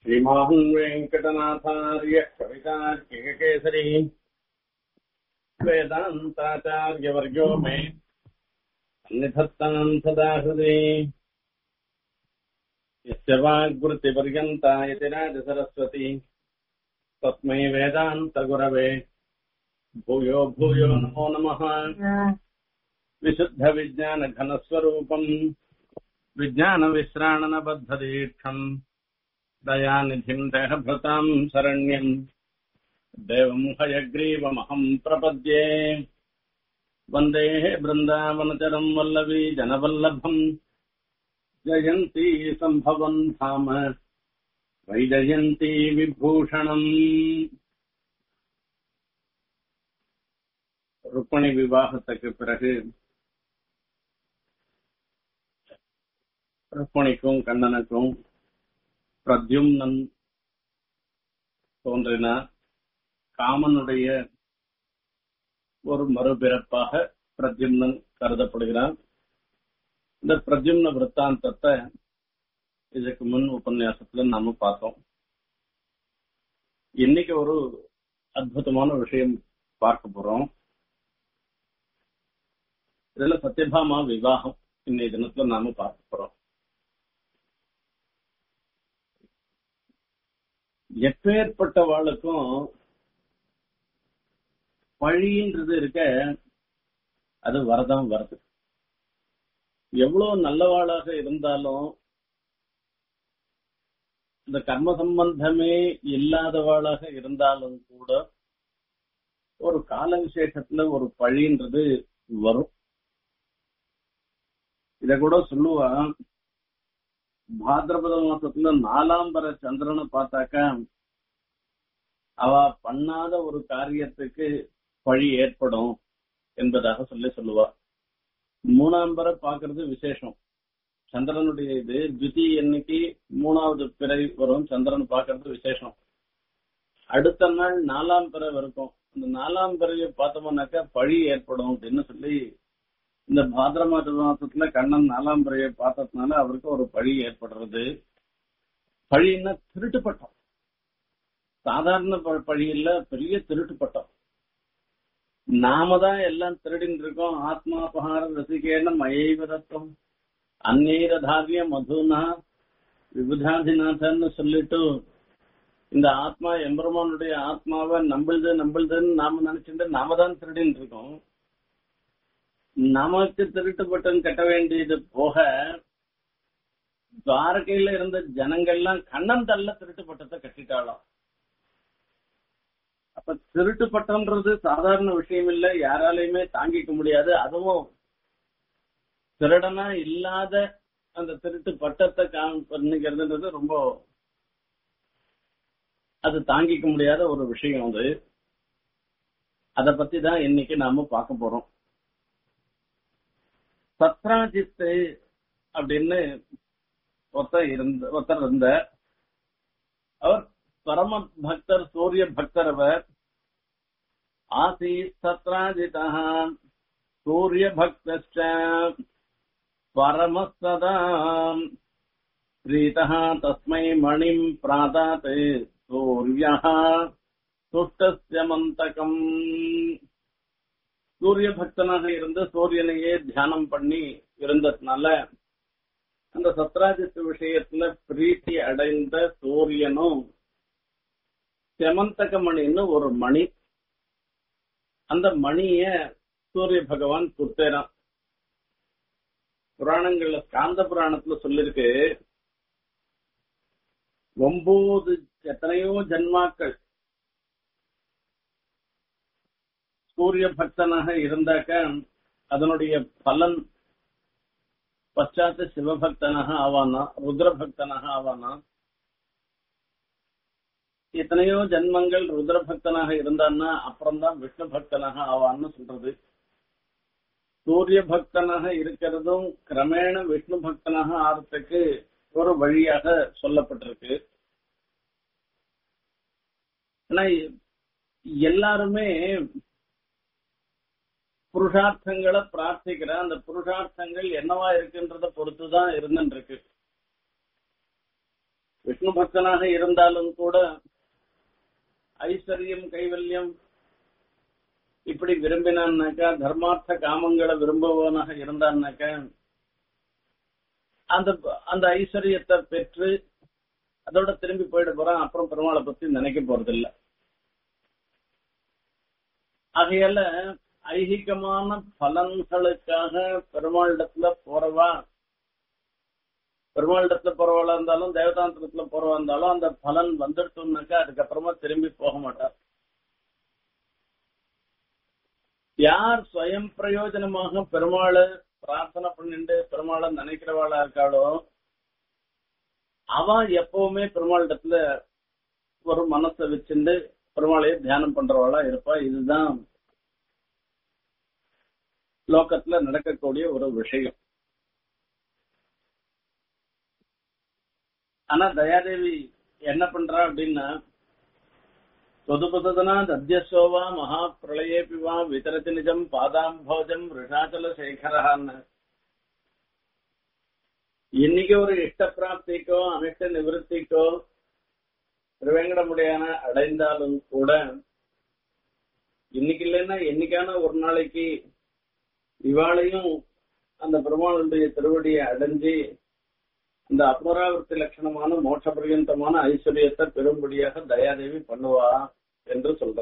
श्रीमान् वेङ्कटनाथार्य कवितार्किककेसरी वेदान्ताचार्यवर्यो मे सन्निधत्ताम् सदा हृदि यस्य वाग्वृत्तिपर्यन्ता इति राजसरस्वती तस्मै वेदान्तगुरवे भूयो भूयो नमो नमः विशुद्धविज्ञानघनस्वरूपम् विज्ञानविश्राणनबद्धदीक्षम् दयानिधिम् देहभृताम् शरण्यम् देवम् हयग्रीवमहम् प्रपद्ये वन्दे बृन्दावनचरम् वल्लवी जनवल्लभम् जयन्ती सम्भवम् धाम वैजयन्ती विभूषणम् ருக்மணி விவாகத்துக்கு பிறகு ருக்மணிக்கும் கண்ணனுக்கும் பிரத்யும்னன் தோன்றினார் காமனுடைய ஒரு மறுபிறப்பாக பிரத்யும்னன் கருதப்படுகிறான் இந்த பிரத்யும்ன விற்த்தாந்தத்தை இதுக்கு முன் உபன்யாசத்துல நாம பார்த்தோம் இன்னைக்கு ஒரு அற்புதமான விஷயம் பார்க்க போறோம் இதுல சத்யபாமா விவாகம் இன்னைய தினத்துல நாம பார்க்க போறோம் எப்பேற்பட்டவாளுக்கும் பழின்றது இருக்க அது வரதான் வருது எவ்வளவு நல்லவாளாக இருந்தாலும் இந்த கர்ம சம்பந்தமே இல்லாதவாளாக இருந்தாலும் கூட ஒரு கால விசேஷத்துல ஒரு பழின்றது வரும் இத கூட சொல்லுவா பாத்திரபத மாசத்துல நாலாம் வர சந்திரனை பார்த்தாக்கா அவ பண்ணாத ஒரு காரியத்துக்கு பழி ஏற்படும் என்பதாக சொல்லி சொல்லுவா மூணாம் வர பாக்குறது விசேஷம் சந்திரனுடைய இது துதி என்னைக்கு மூணாவது பிறை வரும் சந்திரன் பாக்குறது விசேஷம் அடுத்த நாள் நாலாம் பிறை இருக்கும் அந்த நாலாம் பிறையை பார்த்தோம்னாக்கா பழி ஏற்படும் அப்படின்னு சொல்லி இந்த பாத்திர மாத மாசத்துல கண்ணன் நாலாம் பிறையை பார்த்ததுனால அவருக்கு ஒரு பழி ஏற்படுறது பழின்னா திருட்டு பட்டம் சாதாரண பழி இல்ல பெரிய திருட்டு பட்டம் நாம தான் எல்லாம் திருடின்னு இருக்கோம் ஆத்மாபகார ரசிகேன மயைவதத்தம் அந்நீரதாரிய மதுனா விபுதாதிநாதன்னு சொல்லிட்டு இந்த ஆத்மா எம்பெருமானுடைய ஆத்மாவை நம்பளுது நம்பளுதுன்னு நாம நினைச்சுட்டு நாம தான் திருடின்னு இருக்கோம் நமக்கு திருட்டுப்பட்டம் கட்ட வேண்டியது போக துவாரகையில இருந்த ஜனங்கள்லாம் கண்ணன் தள்ள திருட்டுப்பட்டத்தை கட்டிட்டாலும் அப்ப திருட்டுப்பட்டம்ன்றது சாதாரண விஷயம் இல்ல யாராலையுமே தாங்கிக்க முடியாது அதுவும் திருடனா இல்லாத அந்த திருட்டு பட்டத்தை பண்ணிக்கிறதுன்றது ரொம்ப அது தாங்கிக்க முடியாத ஒரு விஷயம் அது அத பத்தி தான் இன்னைக்கு நாம பார்க்க போறோம் சத்ராஜித்து அப்படின்னு ஒருத்தர் இருந்த ஒருத்தர் இருந்த அவர் பரம பக்தர் சூரிய பக்தர் அவர் ஆசி சத்ராஜிதா சூரிய பக்த பரமசதா प्रीतः तस्मै मणिम् प्रादात् सूर्यः துஷ்டஸ்ய மந்தகம் சூரிய பக்தனாக இருந்து சூரியனையே தியானம் பண்ணி இருந்ததுனால அந்த சத்ராஜித் விஷயத்துல பிரீத்தி அடைந்த சூரியனும் செமந்தக மணின்னு ஒரு மணி அந்த மணிய சூரிய பகவான் கொடுத்தேறான் புராணங்கள்ல ஸ்காந்த புராணத்துல சொல்லிருக்கு ஒன்பது எத்தனையோ ஜன்மாக்கள் சூரிய பக்தனாக இருந்தாக்க அதனுடைய பலன் பச்சாத்து சிவபக்தனாக ஆவானா ருத்ர பக்தனாக ஆவானா எத்தனையோ ஜென்மங்கள் ருத்ர பக்தனாக இருந்தான்னா அப்புறம்தான் விஷ்ணு பக்தனாக ஆவான்னு சொல்றது சூரிய பக்தனாக இருக்கிறதும் கிரமேண விஷ்ணு பக்தனாக ஆறதுக்கு ஒரு வழியாக சொல்லப்பட்டிருக்கு ஆனா எல்லாருமே புருஷார்த்தங்களை பிரார்த்திக்கிற அந்த புருஷார்த்தங்கள் என்னவா இருக்குன்றத பொறுத்துதான் இருந்துட்டு இருக்கு விஷ்ணு பக்தனாக இருந்தாலும் கூட ஐஸ்வர்யம் கைவல்யம் இப்படி விரும்பினான்னாக்கா தர்மார்த்த காமங்களை விரும்புவனாக இருந்தான்னாக்கா அந்த அந்த ஐஸ்வர்யத்தை பெற்று அதோட திரும்பி போயிட போறான் அப்புறம் பெருமாளை பத்தி நினைக்க போறது இல்ல ஆகையால ஐகிகமான பலன்களுக்காக பெருமாளிடத்துல போறவா பெருமாளிடத்துல போறவளா இருந்தாலும் தேவதாந்திரத்துல போறவா இருந்தாலும் அந்த பலன் வந்துட்டோம்னாக்கா அதுக்கப்புறமா திரும்பி போக மாட்டார் யார் ஸ்வயம் பிரயோஜனமாக பெருமாளை பிரார்த்தனை பண்ணிட்டு பெருமாளை நினைக்கிறவாளா இருக்காளோ அவ எப்பவுமே பெருமாளிடத்துல ஒரு மனசை வச்சுட்டு பெருமாளைய தியானம் பண்றவாளா இருப்பா இதுதான் லோகத்துல நடக்கக்கூடிய ஒரு விஷயம் ஆனா தயாதேவி என்ன பண்றா அப்படின்னா தொதுபதனா தத்யசோவா மகா பிரளயேபி வா விதரதி நிஜம் பாதாம்போஜம் ரிஷாச்சல சேகரான்னு இன்னைக்கு ஒரு இஷ்ட பிராப்திக்கோ அனிஷ்ட நிவர்த்திக்கோ திருவேங்கடமுடியான அடைந்தாலும் கூட இன்னைக்கு இல்லைன்னா என்னைக்கான ஒரு நாளைக்கு இவாளையும் அந்த பெருமாளுடைய திருவடியை அடைஞ்சு இந்த அபராவர்த்தி லட்சணமான மோட்ச பரியந்தமான ஐஸ்வர்யத்தை பெரும்படியாக தயாதேவி பண்ணுவா என்று சொல்ற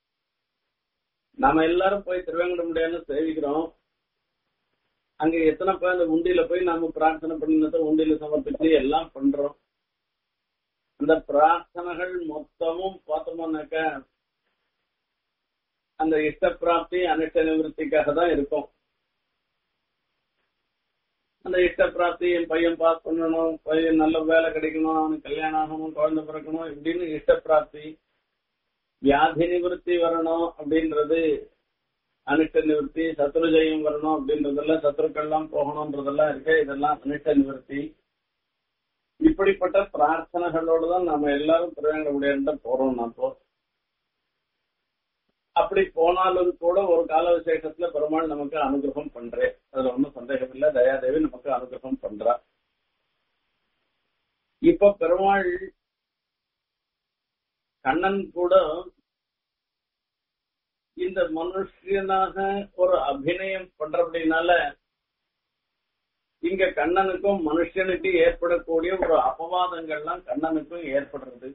நாம எல்லாரும் போய் திருவேங்கடமுடியான்னு சேவிக்கிறோம் அங்க எத்தனை பேர் அந்த உண்டியில போய் நாம பிரார்த்தனை பண்ணினதை உண்டியில சமர்ப்பிச்சு எல்லாம் பண்றோம் அந்த பிரார்த்தனைகள் மொத்தமும் பார்த்தோம்னாக்க அந்த இஷ்ட பிராப்தி அனிஷ்ட நிவர்த்திக்காக தான் இருக்கும் அந்த இஷ்ட பிராப்தி என் பையன் பாஸ் பண்ணணும் பையன் நல்ல வேலை கிடைக்கணும் அவனுக்கு கல்யாணம் ஆகணும் குழந்தை பிறக்கணும் இப்படின்னு இஷ்ட பிராப்தி வியாதி நிவர்த்தி வரணும் அப்படின்றது அனிஷ்ட நிவர்த்தி சத்ரு ஜெயம் வரணும் அப்படின்றதெல்லாம் சத்ருக்கள்லாம் போகணும்ன்றதெல்லாம் இருக்கு இதெல்லாம் அனிஷ்ட நிவர்த்தி இப்படிப்பட்ட பிரார்த்தனைகளோடு தான் நம்ம எல்லாரும் திருவேங்கடமுடியாண்ட போறோம் நாப்போ அப்படி போனாலும் கூட ஒரு கால விசேஷத்துல பெருமாள் நமக்கு அனுகிரகம் பண்றேன் அதுல ஒன்றும் சந்தேகம் இல்லை தயாதேவி நமக்கு அனுகிரகம் பண்றா இப்ப பெருமாள் கண்ணன் கூட இந்த மனுஷனாக ஒரு அபிநயம் பண்றபடினால இங்க கண்ணனுக்கும் மனுஷனுக்கு ஏற்படக்கூடிய ஒரு அபவாதங்கள்லாம் கண்ணனுக்கும் ஏற்படுறது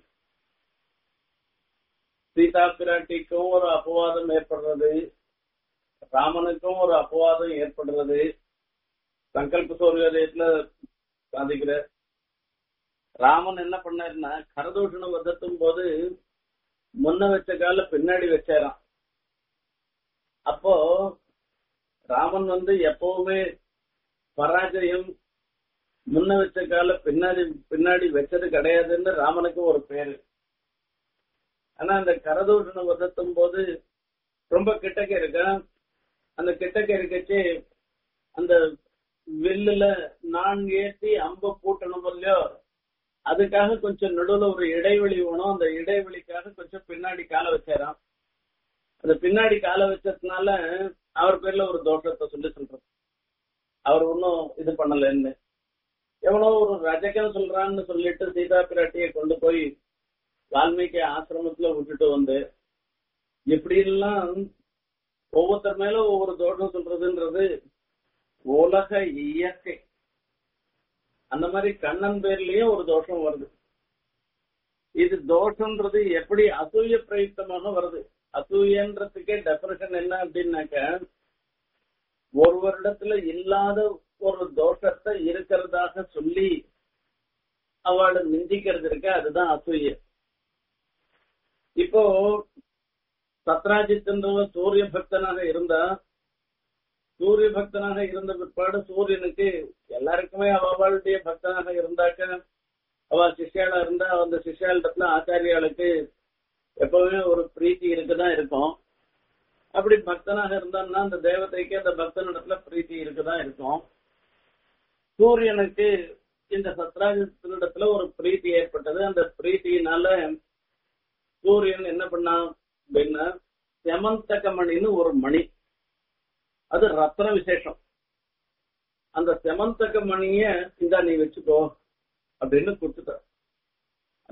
சீதா பிராட்டிக்கும் ஒரு அபவாதம் ஏற்படுறது ராமனுக்கும் ஒரு அபவாதம் ஏற்படுறது சங்கல்ப சூரியோதயத்துல சாதிக்கிற ராமன் என்ன பண்ணாருன்னா கரதூஷணம் வதத்தும் போது முன்ன வச்ச கால பின்னாடி வச்சாராம் அப்போ ராமன் வந்து எப்பவுமே பராஜயம் முன்ன வச்ச கால பின்னாடி பின்னாடி வச்சது கிடையாதுன்னு ராமனுக்கு ஒரு பேரு ஆனா அந்த கரதூஷணம் வதத்தும் போது ரொம்ப கிட்டக்க இருக்கா அந்த கிட்டக்க இருக்கச்சு அந்த வில்லுல நான் ஏத்தி அம்ப பூட்டணும் இல்லையோ அதுக்காக கொஞ்சம் நடுவுல ஒரு இடைவெளி வேணும் அந்த இடைவெளிக்காக கொஞ்சம் பின்னாடி கால வச்சாராம் அந்த பின்னாடி கால வச்சதுனால அவர் பேர்ல ஒரு தோஷத்தை சொல்லி சொல்றது அவர் ஒன்னும் இது பண்ணலன்னு எவனோ ஒரு ரஜகன் சொல்றான்னு சொல்லிட்டு சீதா பிராட்டியை கொண்டு போய் வால்மீகி ஆசிரமத்துல விட்டுட்டு வந்து இப்படி எல்லாம் ஒவ்வொருத்தர் மேல ஒவ்வொரு தோஷம் சொல்றதுன்றது உலக இயற்கை அந்த மாதிரி கண்ணன் பேர்லயும் ஒரு தோஷம் வருது இது தோஷம்ன்றது எப்படி அசூய பிரயுக்தமாக வருது அசூயன்றதுக்கே டெபரேஷன் என்ன அப்படின்னாக்க ஒருவரிடத்துல இல்லாத ஒரு தோஷத்தை இருக்கிறதாக சொல்லி அவளை நிந்திக்கிறது இருக்க அதுதான் அசூய இப்போ சத்ராஜித்ன்றவன் சூரிய பக்தனாக இருந்தா சூரிய பக்தனாக இருந்த பிற்பாடு சூரியனுக்கு எல்லாருக்குமே அவளுடைய பக்தனாக இருந்தாக்க அவ சிஷ்யாளா இருந்தா அந்த சிஷ்யாளிடத்துல ஆச்சாரியாளுக்கு எப்பவுமே ஒரு பிரீத்தி இருக்குதான் இருக்கும் அப்படி பக்தனாக இருந்தான்னா அந்த தேவதைக்கு அந்த பக்தனிடத்துல பிரீத்தி இருக்குதான் இருக்கும் சூரியனுக்கு இந்த சத்ராஜித்தினிடத்துல ஒரு பிரீத்தி ஏற்பட்டது அந்த பிரீத்தியினால சூரியன் என்ன பண்ணான் அப்படின்னா செமந்தக மணின்னு ஒரு மணி அது ரத்ன விசேஷம் அந்த செமந்தக மணிய இந்தா நீ வச்சுக்கோ அப்படின்னு கொடுத்துட்ட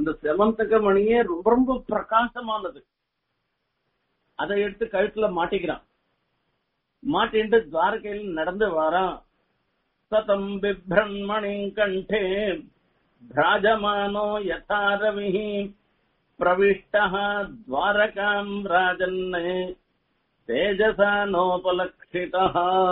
அந்த செமந்தக மணியே ரொம்ப ரொம்ப பிரகாசமானது அதை எடுத்து கழுத்துல மாட்டிக்கிறான் மாட்டிட்டு துவாரகையில் நடந்து வரான் சதம் பிப்ரண்மணி கண்டே பிராஜமானோ யதா ரவிஹி பிரவிஷ்டः द्वारकाम् राजन् தேஜசா நோபலக்ஷிதா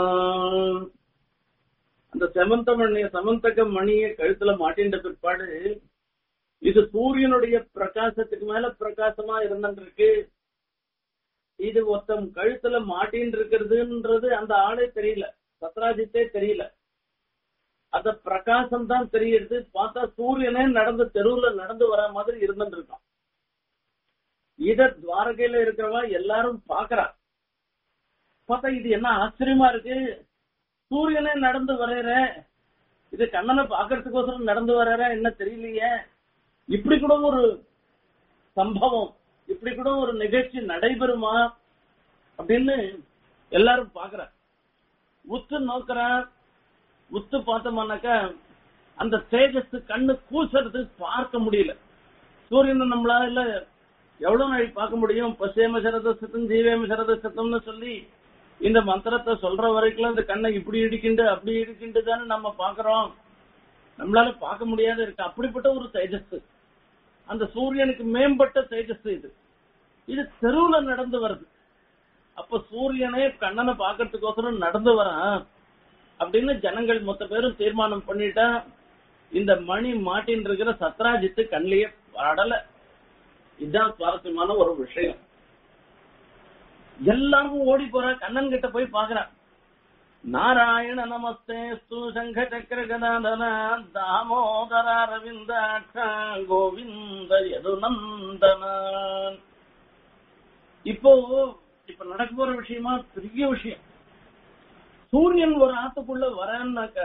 அந்த செமந்த மணிய சமந்தக மணியை கழுத்துல மாட்டின்ற பிற்பாடு இது சூரியனுடைய பிரகாசத்துக்கு மேல பிரகாசமா இருந்துருக்கு இது ஒருத்தன் கழுத்துல மாட்டின்னு இருக்கிறதுன்றது அந்த ஆளே தெரியல சத்ராஜித்தே தெரியல அந்த பிரகாசம் தான் தெரியுது பார்த்தா சூரியனே நடந்து தெருவுல நடந்து வர மாதிரி இருந்துட்டு இருக்கான் இத துவாரகையில இருக்கிறவா எல்லாரும் பாக்குறா பார்த்தா இது என்ன ஆச்சரியமா இருக்கு சூரியனே நடந்து வரையற இது கண்ணனை பாக்குறதுக்கோசரம் நடந்து வர்ற என்ன தெரியலையே இப்படி கூட ஒரு சம்பவம் இப்படி கூட ஒரு நிகழ்ச்சி நடைபெறுமா அப்படின்னு எல்லாரும் பாக்குற உத்து நோக்குற உத்து பார்த்தோம்னாக்கா அந்த தேஜஸ் கண்ணு கூசுறது பார்க்க முடியல சூரியனை நம்மளால எவ்வளவு நாளைக்கு பார்க்க முடியும் பசேம சரத சத்தம் ஜீவேம சரத சத்தம்னு சொல்லி இந்த மந்திரத்தை சொல்ற வரைக்கும் இந்த கண்ணை இப்படி இடிக்கிண்டு அப்படி இடிக்கிண்டு தானே நம்ம பாக்குறோம் நம்மளால பார்க்க முடியாத இருக்கு அப்படிப்பட்ட ஒரு தேஜஸ் அந்த சூரியனுக்கு மேம்பட்ட தேஜஸ் இது இது தெருவுல நடந்து வருது அப்ப சூரியனே கண்ணனை பாக்குறதுக்கோசரம் நடந்து வரான் அப்படின்னு ஜனங்கள் மொத்த பேரும் தீர்மானம் பண்ணிட்டா இந்த மணி மாட்டின் இருக்கிற சத்ராஜித்து கண்ணிலேயே படல இதுதான் சுவாரஸ்யமான ஒரு விஷயம் எல்லாரும் ஓடி போற கண்ணன் கிட்ட போய் பாக்குறான் நாராயண நமஸ்தே சங்க சக்கர கதாதன தாமோதர அரவிந்தாட்ச கோவிந்த யது நந்தனான் இப்போ இப்ப நடக்க போற விஷயமா பெரிய விஷயம் சூரியன் ஒரு ஆத்துக்குள்ள வரன்னாக்க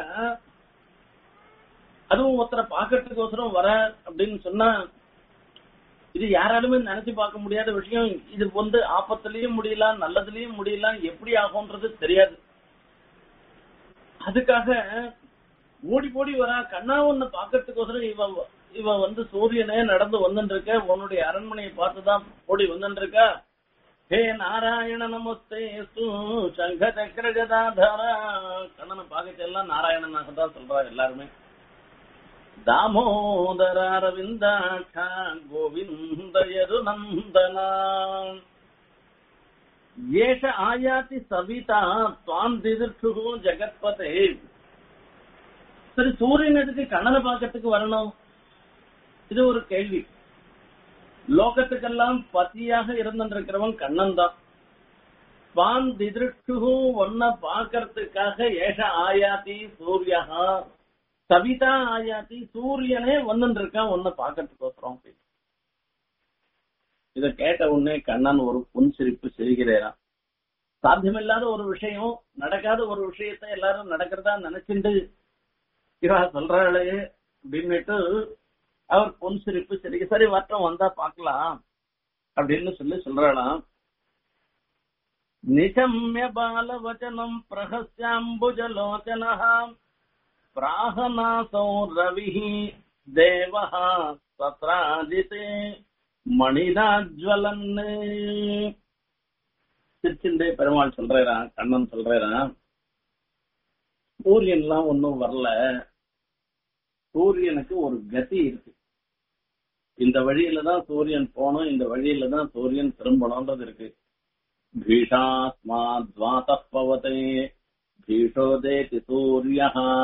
அதுவும் ஒருத்தரை பாக்கிறதுக்கோசரம் வர அப்படின்னு சொன்னா இது யாராலுமே நினைச்சு பார்க்க முடியாத விஷயம் இது வந்து ஆபத்துலயும் முடியலாம் நல்லதுலயும் முடியலாம் எப்படி ஆகும்ன்றது தெரியாது அதுக்காக ஓடி ஓடி வரா கண்ணா ஒண்ணு பாக்கிறதுக்கோசரம் இவ இவ வந்து சூரியனே நடந்து வந்துட்டு இருக்க உன்னுடைய அரண்மனையை பார்த்துதான் ஓடி வந்துட்டு இருக்கா ஹே நாராயண நமஸ்தே சங்க சக்கர கதாதர கண்ணனை பார்க்கச்செல்லாம் நாராயணனாக தான் சொல்றா எல்லாருமே தாமோதர அரவிந்தாட்சா கோவிந்த யது நந்தனா ஏஷ ஆயாதி சவிதா துவாம் திதிர்ஷு ஜெகத்பதே சரி சூரியன் எதுக்கு கண்ணனை பார்க்கறதுக்கு வரணும் இது ஒரு கேள்வி லோகத்துக்கெல்லாம் பத்தியாக இருந்திருக்கிறவன் கண்ணன் தான் பான் திதிருஷ்டு ஒன்ன பாக்கிறதுக்காக ஏஷ ஆயாதி சூரியா சவிதா ஆயாதி சூரியனே வந்துட்டு இருக்கான் ஒன்ன பாக்கிறதுக்கோசரம் இத கேட்ட உடனே கண்ணன் ஒரு புன் சிரிப்பு சிரிக்கிறாராம் சாத்தியமில்லாத ஒரு விஷயம் நடக்காத ஒரு விஷயத்த எல்லாரும் நடக்கிறதா நினைச்சுட்டு இவா சொல்றாளே அப்படின்னுட்டு அவர் பொன் சிரிப்பு சரி சரி வட்டம் வந்தா பாக்கலாம் அப்படின்னு சொல்லி சொல்றாளாம் நிசம்ய பாலவச்சனம் பிரகஸ்யாம்புஜலோச்சன பிராகநாசோ ரவி தேவ சத்ராஜிதே மணிதாஜ்வலன் திருச்சிண்டே பெருமாள் சொல்றான் கண்ணன் சொல்றான் சூரியன்லாம் ஒன்னும் வரல சூரியனுக்கு ஒரு கதி இருக்கு இந்த வழியில தான் சூரியன் போகணும் இந்த வழியில தான் சூரியன் திரும்பணும்ன்றது இருக்கு பீஷாஸ்மாத்வாத பவதே பீஷோதேதி சூரிய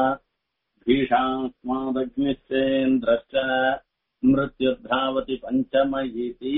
பீஷாஸ்மாதக்னிச்சேந்திரச்ச மிருத்யுர்தாவதி பஞ்சமயிதி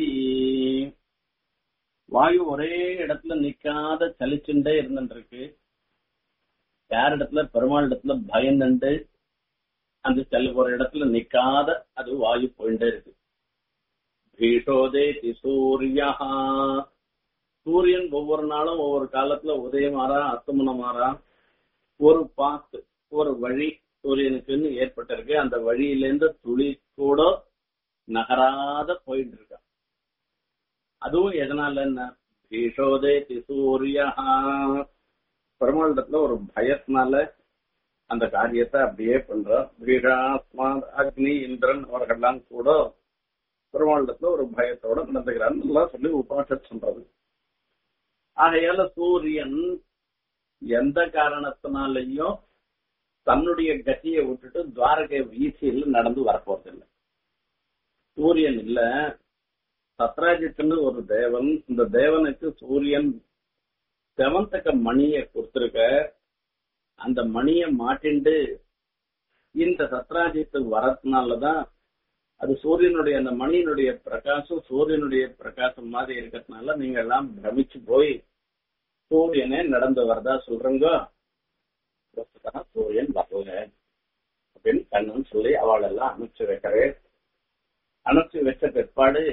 வாயு ஒரே இடத்துல நிக்காத சலிச்சுண்டே இருந்துருக்கு யார் இடத்துல பெருமாள் இடத்துல பயந்துண்டு அந்த செல் ஒரு இடத்துல நிக்காத அது வாயு போயிட்டே இருக்கு பீஷோதேதி சூரியா சூரியன் ஒவ்வொரு நாளும் ஒவ்வொரு காலத்துல உதயமாறா அஸ்தமனமாறா ஒரு பாத்து ஒரு வழி சூரியனுக்குன்னு ஏற்பட்டிருக்கு அந்த வழியிலேருந்து துளி கூட நகராத போயிட்டு இருக்கா அதுவும் எதனால என்ன பீஷோதேதி சூரியா பெருமாளிடத்துல ஒரு பயத்தினால அந்த காரியத்தை அப்படியே பண்றோம் பீஷாஸ்மா அக்னி இந்திரன் அவர்கள்லாம் கூட பெருமாளிடத்துல ஒரு பயத்தோட நடந்துக்கிறான்னு எல்லாம் சொல்லி உபாஷத் சொல்றது ஆகையால சூரியன் எந்த காரணத்தினாலையும் தன்னுடைய கத்தியை விட்டுட்டு துவாரகை வீதியில் நடந்து வரப்போறதில்லை சூரியன் இல்ல சத்ராஜித்துன்னு ஒரு தேவன் இந்த தேவனுக்கு சூரியன் செவந்தக்க மணியை கொடுத்திருக்க அந்த மணியை மாட்டிண்டு இந்த சத்ராஜித்து வரதுனாலதான் அது சூரியனுடைய அந்த மணியினுடைய பிரகாசம் சூரியனுடைய பிரகாசம் மாதிரி இருக்கிறதுனால நீங்க எல்லாம் பிரமிச்சு போய் சூரியனே நடந்து வரதா சொல்றீங்க பிரஸ்துதா சூரியன் வரல அப்படின்னு கண்ணன் சொல்லி அவள் எல்லாம் அனுப்பிச்சு வைக்கிறேன் அனுப்பிச்சு வச்ச பிற்பாடு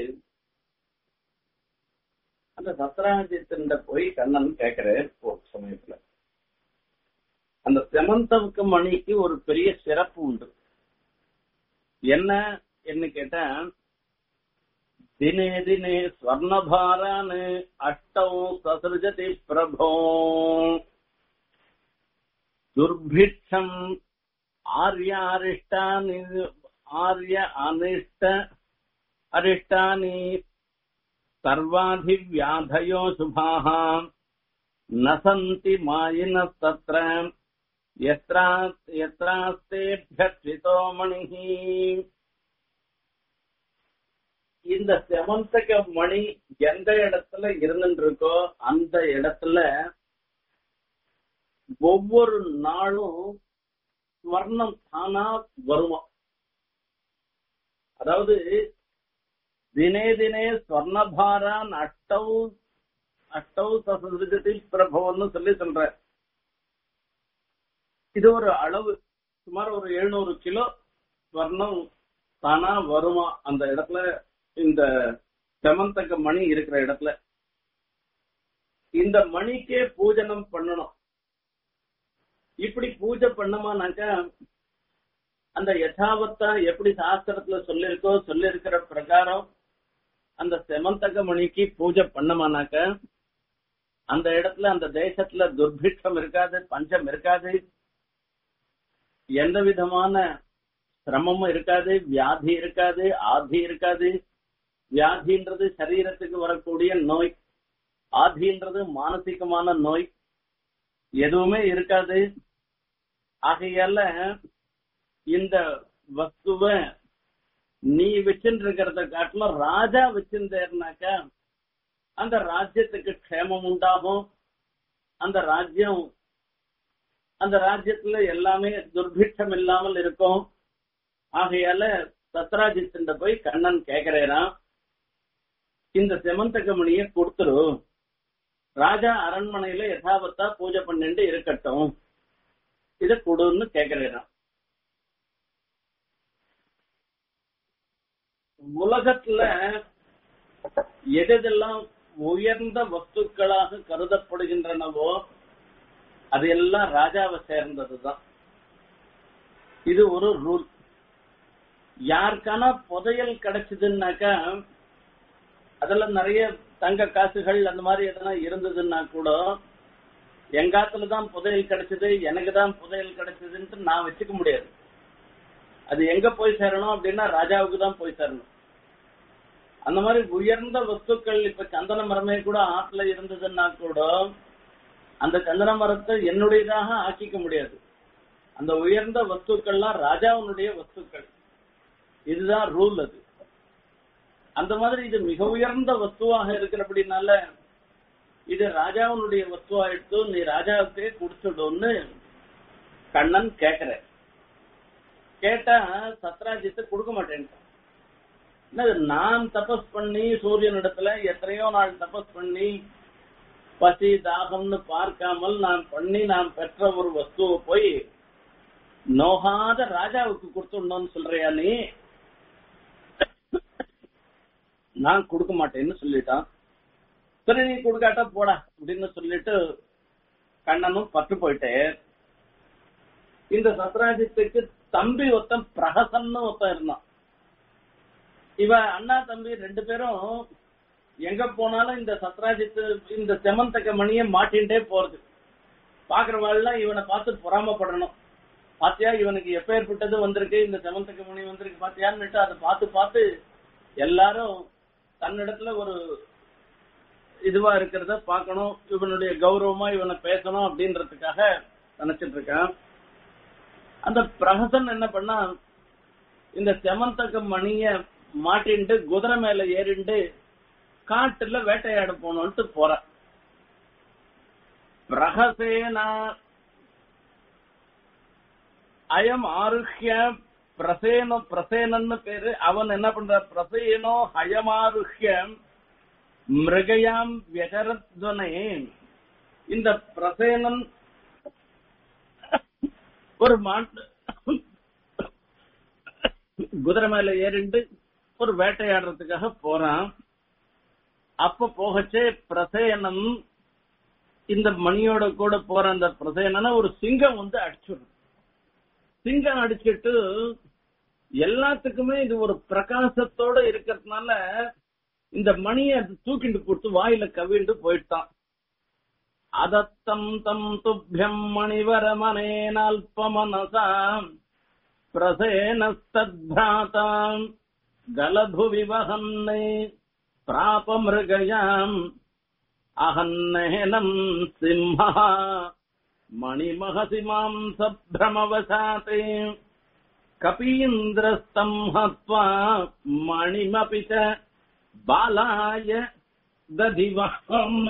அந்த சத்ராஜித்தின் போய் கண்ணன் கேட்கிறேன் ஒரு சமயத்துல அந்த செமந்தவுக்கு மணிக்கு ஒரு பெரிய சிறப்பு உண்டு என்ன என்ன கேட்டா தினே தினே ஸ்வர்ணபாரான் அஷ்டௌ சசிருஜதி பிரபோ துர்பிட்சம் ஆர்யாரிஷ்டானி ஆர்ய அனிஷ்ட அரிஷ்டானி सर्वाधिव्याधयो शुभाः न सन्ति मायिनस्तत्र यत्रास्तेभ्यक्षितो मणिः இந்த செமந்தக மணி எந்த இடத்துல இருந்துட்டு இருக்கோ அந்த இடத்துல ஒவ்வொரு நாளும் ஸ்வர்ணம் தானா வருமா அதாவது தினே தினே ஸ்வர்ணபாரான் அஷ்டௌ அஷ்டௌ சசதி பிரபவன்னு சொல்லி சொல்ற இது ஒரு அளவு சுமார் ஒரு எழுநூறு கிலோ ஸ்வர்ணம் தானா வருமா அந்த இடத்துல இந்த செமந்தக மணி இருக்கிற இடத்துல இந்த மணிக்கே பூஜனம் பண்ணணும் இப்படி பூஜை பண்ணமானாக்கா அந்த யதாவத்தா எப்படி சாஸ்திரத்துல சொல்லிருக்கோ சொல்லிருக்கிற பிரகாரம் அந்த செமந்தக மணிக்கு பூஜை பண்ணமானாக்க அந்த இடத்துல அந்த தேசத்துல துர்பிக்ஷம் இருக்காது பஞ்சம் இருக்காது எந்த விதமான சிரமமும் இருக்காது வியாதி இருக்காது ஆதி இருக்காது வியாதின்றது சரீரத்துக்கு வரக்கூடிய நோய் ஆதின்றது மானசிகமான நோய் எதுவுமே இருக்காது ஆகையால இந்த வஸ்துவ நீ வச்சுட்டு இருக்கிறத காட்டிலும் ராஜா வச்சிருந்தேர்னாக்கா அந்த ராஜ்யத்துக்கு க்ஷேமம் உண்டாகும் அந்த ராஜ்யம் அந்த ராஜ்யத்துல எல்லாமே துர்பிட்சம் இல்லாமல் இருக்கும் ஆகையால சத்ராஜித்த போய் கண்ணன் கேக்குறேனா இந்த செமந்தகமணிய கொடுத்துரு ராஜா அரண்மனையில யதாபத்தா பூஜை பண்ணிட்டு இருக்கட்டும் இத கொடுன்னு கேக்குறேனா உலகத்துல எதெல்லாம் உயர்ந்த வஸ்துக்களாக கருதப்படுகின்றனவோ அது எல்லாம் ராஜாவை சேர்ந்ததுதான் இது ஒரு ரூல் யாருக்கான புதையல் கிடைச்சதுன்னாக்கா அதுல நிறைய தங்க காசுகள் அந்த மாதிரி எதனா இருந்ததுன்னா கூட எங்காத்துல தான் புதையல் கிடைச்சது எனக்கு தான் புதையல் கிடைச்சதுன்ட்டு நான் வச்சுக்க முடியாது அது எங்க போய் சேரணும் அப்படின்னா ராஜாவுக்கு தான் போய் சேரணும் அந்த மாதிரி உயர்ந்த வஸ்துக்கள் இப்ப சந்தன மரமே கூட ஆற்றுல இருந்ததுன்னா கூட அந்த சந்தன மரத்தை என்னுடையதாக ஆக்கிக்க முடியாது அந்த உயர்ந்த வஸ்துக்கள்லாம் ராஜாவினுடைய வஸ்துக்கள் இதுதான் ரூல் அது அந்த மாதிரி இது மிக உயர்ந்த வஸ்துவாக இருக்கிறபடினால இது ராஜாவினுடைய வஸ்துவா எடுத்து நீ ராஜாவுக்கே குடிச்சிடும்னு கண்ணன் கேக்குற கேட்டா சத்ராஜித்து கொடுக்க மாட்டேன்ட்டான் என்னது நான் தபஸ் பண்ணி சூரியனிடத்துல எத்தனையோ நாள் தபஸ் பண்ணி பசி தாகம்னு பார்க்காமல் நான் பண்ணி நான் பெற்ற ஒரு வஸ்துவை போய் நோகாத ராஜாவுக்கு கொடுத்துடணும்னு சொல்றியா நீ நான் கொடுக்க மாட்டேன்னு சொல்லிட்டான் சரி நீ கொடுக்காட்டா போடா அப்படின்னு சொல்லிட்டு கண்ணனும் பட்டு போயிட்டே இந்த சத்ராஜித்துக்கு தம்பி ஒருத்தன் பிரகசன்னு ஒருத்தன் இருந்தான் இவ அண்ணா தம்பி ரெண்டு பேரும் எங்க போனாலும் இந்த சத்ராஜித்து இந்த செமந்தக்க மணியை மாட்டின்டே போறது பாக்குறவாள்லாம் இவனை பார்த்து பொறாமப்படணும் பாத்தியா இவனுக்கு எப்ப ஏற்பட்டது வந்திருக்கு இந்த செமந்தக்க மணி வந்திருக்கு பாத்தியான்னு அதை பார்த்து பார்த்து எல்லாரும் தன்னிடத்துல ஒரு இதுவா இருக்கிறத பார்க்கணும் இவனுடைய கௌரவமா இவனை பேசணும் அப்படின்றதுக்காக நினைச்சிட்டு இருக்கான் அந்த பிரகசன் என்ன பண்ணா இந்த செமந்தக மணிய மாட்டின்ட்டு குதிரை மேல ஏறிண்டு காட்டுல வேட்டையாட போனோன்ட்டு போற பிரகசேனா அயம் ஆருஷ்ய பிரசேனோ பிரசேனன்னு பேரு அவன் என்ன பண்ற பிரசேனோ ஹயமாருஷ்ய மிருகயாம் வியகரத்வனே இந்த பிரசேனன் ஒரு மாட்டு குதிரை மேல ஏறிண்டு ஒரு வேட்டையாடுறதுக்காக போறான் அப்ப போகச்சே பிரசேனன் இந்த மணியோட கூட போற அந்த பிரசேனனை ஒரு சிங்கம் வந்து அடிச்சிடும் சிங்கம் அடிச்சிட்டு எல்லாத்துக்குமே இது ஒரு பிரகாசத்தோட இருக்கிறதுனால இந்த மணியை அது தூக்கிட்டு கொடுத்து வாயில கவிண்டு போயிட்டான் அதத்தம் தம் துப்பியம் மணிவரமனேனால்பமனசாம் பிரசேனஸ்தத்ராதாம் கலபு விவகன்னை பிராபமிருகயாம் அகன்னேனம் சிம்ஹா மணிமகசி மாம்சபிரமவசாத்தே கபீந்திரஸ்தம் ஹத்வா மணிமபி ச பாலாய ததிவாம்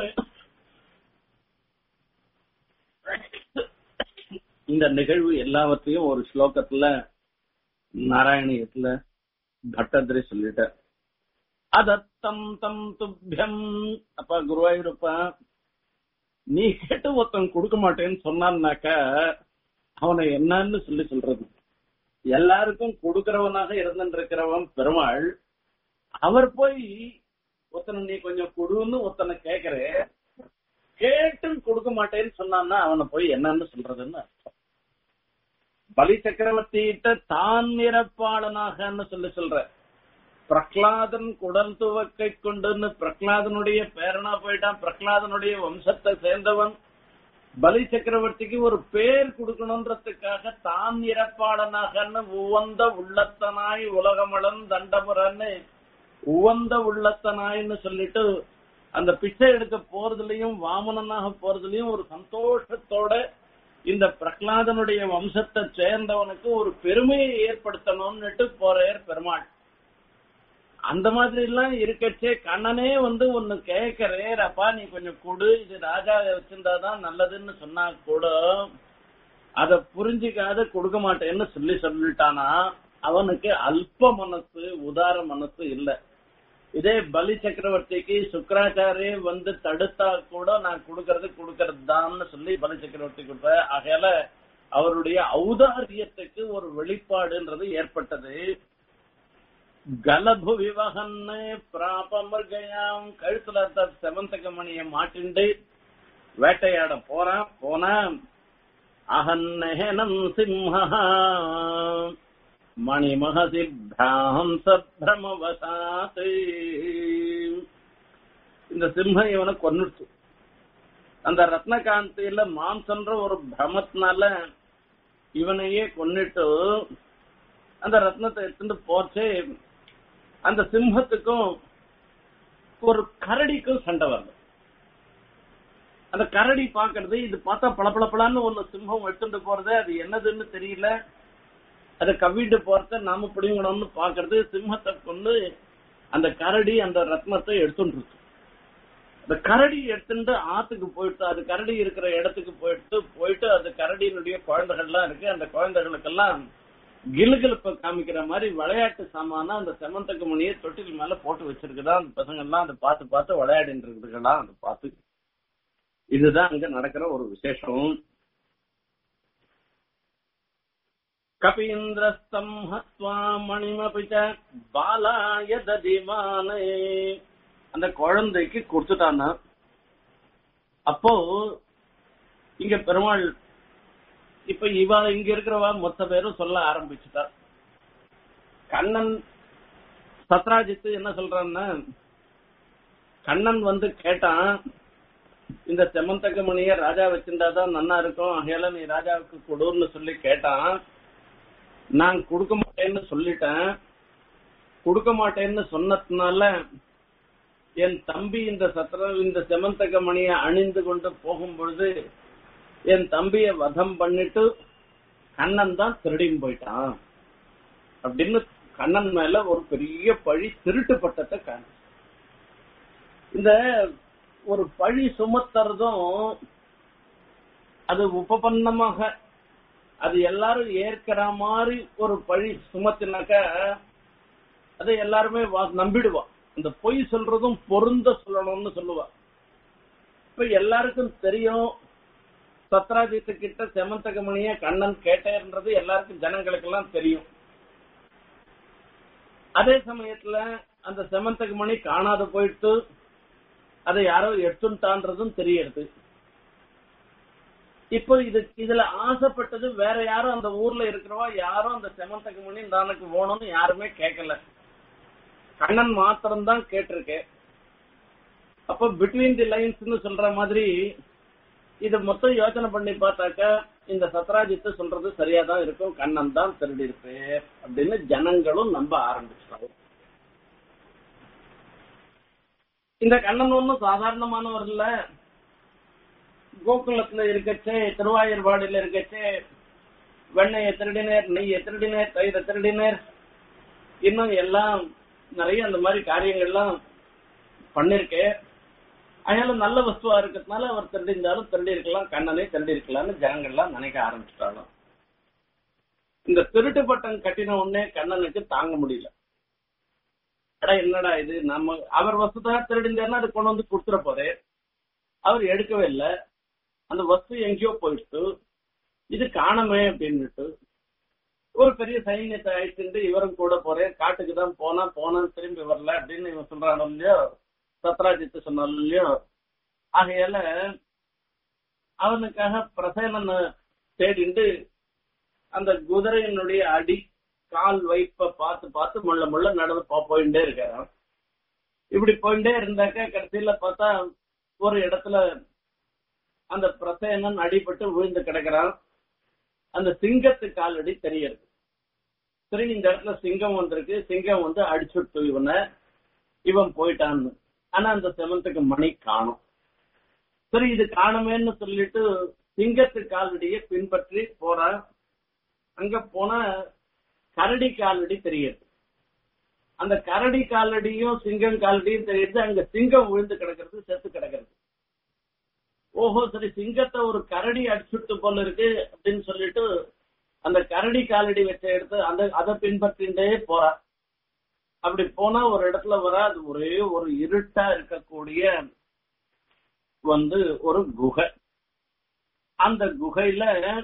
இந்த நிகழ்வு எல்லாவற்றையும் ஒரு ஸ்லோகத்துல நாராயணியத்துல பட்டதிரி சொல்லிட்டார் அதத்தம் தம் துப்பியம் அப்பா குருவாயூரப்பா நீ கேட்டு ஒருத்தன் கொடுக்க மாட்டேன்னு சொன்னான்னாக்க அவனை என்னன்னு சொல்லி சொல்றது எல்லாருக்கும் கொடுக்கிறவனாக இருந்திருக்கிறவன் பெருமாள் அவர் போய் ஒருத்தனை நீ கொஞ்சம் கொடுன்னு ஒருத்தனை கேக்குற கேட்டு கொடுக்க மாட்டேன்னு சொன்னான்னா அவனை போய் என்னன்னு சொல்றதுன்னு அர்த்தம் பலி சக்கரவர்த்திகிட்ட தான் நிரப்பாளனாகன்னு சொல்லி சொல்ற பிரகலாதன் குடல் துவக்கை கொண்டுன்னு பிரகலாதனுடைய பேரனா போயிட்டான் பிரகலாதனுடைய வம்சத்தை சேர்ந்தவன் பலி சக்கரவர்த்திக்கு ஒரு பேர் கொடுக்கணுன்றதுக்காக தான் இறப்பாளனாகன்னு உவந்த உள்ளத்தனாய் உலகமளன் தண்டபுரன்னு உவந்த உள்ளத்தனாய்ன்னு சொல்லிட்டு அந்த பிச்சை எடுக்க போறதுலயும் வாமனனாக போறதுலயும் ஒரு சந்தோஷத்தோட இந்த பிரகலாதனுடைய வம்சத்தை சேர்ந்தவனுக்கு ஒரு பெருமையை ஏற்படுத்தணும்னுட்டு போறார் பெருமாள் அந்த மாதிரி எல்லாம் இருக்கச்சே கண்ணனே வந்து ஒன்னு கேக்குறே அப்பா நீ கொஞ்சம் கொடு இது ராஜா வச்சிருந்தாதான் நல்லதுன்னு சொன்னா கூட அத புரிஞ்சுக்காத கொடுக்க மாட்டேன்னு சொல்லி சொல்லிட்டானா அவனுக்கு அல்ப மனசு உதார மனசு இல்ல இதே பலி சக்கரவர்த்திக்கு சுக்கராச்சாரே வந்து தடுத்தா கூட நான் கொடுக்கறது கொடுக்கறது தான்னு சொல்லி பலி சக்கரவர்த்தி கொடுத்த ஆகையால அவருடைய ஔதாரியத்துக்கு ஒரு வெளிப்பாடுன்றது ஏற்பட்டது கலபு விவகன்னு பிராபமிருகயாம் கழுத்துல செவந்தக மணிய மாட்டிண்டு வேட்டையாட போறான் போனா அகன்னேனம் சிம்ஹா மணிமகசி பிராம்ச பிரமவசாத் இந்த சிம்ஹம் இவனை கொன்னுட்டு அந்த ரத்னகாந்தியில மாம்சன்ற ஒரு பிரமத்தினால இவனையே கொன்னிட்டு அந்த ரத்னத்தை எடுத்துட்டு போச்சு அந்த சிம்மத்துக்கும் ஒரு கரடிக்கும் சண்டை வருது அந்த கரடி பாக்குறது இது பார்த்தா பளபளப்பலான்னு ஒண்ணு சிம்மம் எடுத்துட்டு போறது அது என்னதுன்னு தெரியல அதை கவ்விட்டு போறத நாம பிடிங்கணும்னு பாக்குறது சிம்மத்தை கொண்டு அந்த கரடி அந்த ரத்னத்தை எடுத்துட்டு இருக்கு அந்த கரடி எடுத்துட்டு ஆத்துக்கு போயிட்டு அது கரடி இருக்கிற இடத்துக்கு போயிட்டு போயிட்டு அது கரடியினுடைய குழந்தைகள்லாம் இருக்கு அந்த குழந்தைகளுக்கெல்லாம் கிலுகிலுப்ப காமிக்கிற மாதிரி விளையாட்டு சாமானா அந்த செமந்தக்கு மணியை தொட்டில் மேல போட்டு வச்சிருக்குதா அந்த பசங்க எல்லாம் அதை பார்த்து பார்த்து விளையாடிட்டு இருக்குதுங்களா அதை பார்த்து இதுதான் அங்க நடக்கிற ஒரு விசேஷம் கபீந்திரஸ்தம் ஹத்வா மணிமபிச்ச பாலாய ததிமானே அந்த குழந்தைக்கு கொடுத்துட்டானா அப்போ இங்க பெருமாள் இப்ப இவ இங்க இருக்கிறவா மொத்த பேரும் சொல்ல ஆரம்பிச்சுட்டா கண்ணன் சத்ராஜித்து என்ன சொல்றான்னா கண்ணன் வந்து கேட்டான் இந்த செமந்தக மணிய ராஜா வச்சிருந்தாதான் நன்னா இருக்கும் ஆகையால நீ ராஜாவுக்கு கொடுன்னு சொல்லி கேட்டான் நான் கொடுக்க மாட்டேன்னு சொல்லிட்டேன் கொடுக்க மாட்டேன்னு சொன்னதுனால என் தம்பி இந்த சத்திர இந்த செமந்தக மணியை அணிந்து கொண்டு போகும் பொழுது என் தம்பிய வதம் பண்ணிட்டு கண்ணன் தான் திருடின்னு போயிட்டான் அப்படின்னு கண்ணன் மேல ஒரு பெரிய பழி திருட்டு பட்டத்தை காண இந்த ஒரு பழி சுமத்துறதும் அது உபபன்னமாக அது எல்லாரும் ஏற்கிற மாதிரி ஒரு பழி சுமத்தினாக்க அதை எல்லாருமே வா- நம்பிடுவா இந்த பொய் சொல்றதும் பொருந்த சொல்லணும்னு சொல்லுவா இப்ப எல்லாருக்கும் தெரியும் சத்ராஜித்து கிட்ட செமந்தகமணிய கண்ணன் கேட்டேன்றது எல்லாருக்கும் ஜனங்களுக்கு எல்லாம் தெரியும் அதே சமயத்துல அந்த செமந்தகமணி காணாத போயிட்டு அதை யாரோ எடுத்துட்டான்றதும் தெரியுது இப்போ இது இதுல ஆசைப்பட்டது வேற யாரும் அந்த ஊர்ல இருக்கிறவா யாரும் அந்த செமந்தகமணி தானுக்கு போகணும்னு யாருமே கேட்கல கண்ணன் மாத்திரம்தான் கேட்டிருக்கேன் அப்ப பிட்வீன் தி லைன்ஸ்னு சொல்ற மாதிரி இத மொத்தம் யோசனை பண்ணி பார்த்தாக்க இந்த சத்ராஜித்து சொல்றது சரியா தான் இருக்கும் கண்ணன் தான் திருடி இருப்பேன் அப்படின்னு ஜனங்களும் நம்ப ஆரம்பிச்சிட்டாங்க இந்த கண்ணன் ஒன்றும் சாதாரணமானவர் இல்ல கோகுலத்துல இருக்கச்சே திருவாயூர்பாடியில இருக்கச்சே வெண்ணெயை திருடினேர் நெய்யை திருடினேர் தயிரை திருடினேர் இன்னும் எல்லாம் நிறைய அந்த மாதிரி காரியங்கள்லாம் பண்ணிருக்கேன் அதனால நல்ல வஸ்துவா இருக்கிறதுனால அவர் திருடிந்தாலும் திருடி இருக்கலாம் கண்ணனே திருடி இருக்கலாம்னு ஜனங்கள்லாம் நினைக்க ஆரம்பிச்சிட்டாங்க இந்த திருட்டு பட்டம் கட்டின உடனே கண்ணனுக்கு தாங்க முடியல அடா என்னடா இது நம்ம அவர் வஸ்துதா திருடிந்தாருன்னா அது கொண்டு வந்து கொடுத்துட போறே அவர் எடுக்கவே இல்லை அந்த வஸ்து எங்கேயோ போயிடுச்சு இது காணமே அப்படின்னுட்டு ஒரு பெரிய சைன்யத்தை அழைச்சிட்டு இவரும் கூட போறேன் காட்டுக்கு தான் போனா போனா திரும்பி வரல அப்படின்னு இவன் சொல்றானோ இல்லையோ சத்ராஜித்து சொன்னாலும் இல்லையோ ஆகையால அவனுக்காக பிரசேனனை தேடிண்டு அந்த குதிரையினுடைய அடி கால் வைப்ப பார்த்து பார்த்து முள்ள முள்ள நடந்து போ- போயிட்டே இருக்காராம் இப்படி போயிட்டே இருந்தாக்க கடைசியில பார்த்தா ஒரு இடத்துல அந்த பிரசேனன் அடிபட்டு விழுந்து கிடக்குறான் அந்த சிங்கத்து காலடி தெரியுது சரி இந்த இடத்துல சிங்கம் வந்திருக்கு சிங்கம் வந்து அடிச்சுட்டு இவனை இவன் போயிட்டான்னு ஆனா அந்த செவன்த்துக்கு மணி காணும் சரி இது காணுமேன்னு சொல்லிட்டு சிங்கத்து காலடியை பின்பற்றி போறான் அங்க போனா கரடி காலடி தெரியுது அந்த கரடி காலடியும் சிங்கம் காலடியும் தெரியுது அங்க சிங்கம் விழுந்து கிடக்கிறது செத்து கிடக்கிறது ஓஹோ சரி சிங்கத்தை ஒரு கரடி அடிச்சுட்டு போல இருக்கு அப்படின்னு சொல்லிட்டு அந்த கரடி காலடி வச்ச எடுத்து அந்த அதை பின்பற்றிண்டே போறா அப்படி போனா ஒரு இடத்துல வர அது ஒரே ஒரு இருட்டா இருக்கக்கூடிய வந்து ஒரு குகை அந்த குகையில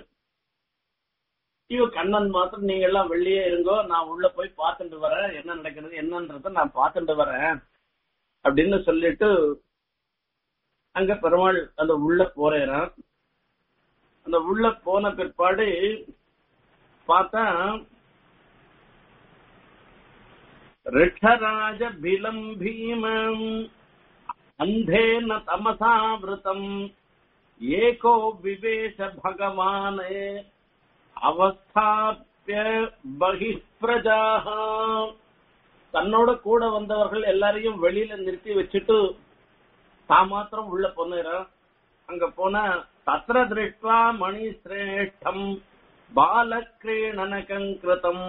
இவ கண்ணன் மாத்திரம் நீங்க எல்லாம் வெளியே இருங்கோ நான் உள்ள போய் பார்த்துட்டு வரேன் என்ன நடக்கிறது என்னன்றத நான் பார்த்துட்டு வரேன் அப்படின்னு சொல்லிட்டு அங்க பெருமாள் அந்த உள்ள போறேறான் அந்த உள்ள போன பிற்பாடு பார்த்தா ரிஷராஜ பிலம் பீமம் அந்தேன தமசாவிருத்தம் ஏகோ விவேஷ பகவானே அவஸ்தாபிய பகிஷ்பிரஜாக தன்னோட கூட வந்தவர்கள் எல்லாரையும் வெளியில நிறுத்தி வச்சுட்டு தான் மாத்திரம் உள்ள போனாராம் அங்க போனா தத்ர திருஷ்டுவா மணி சிரேஷ்டம் பாலக்ரீணனகம் கிருதம்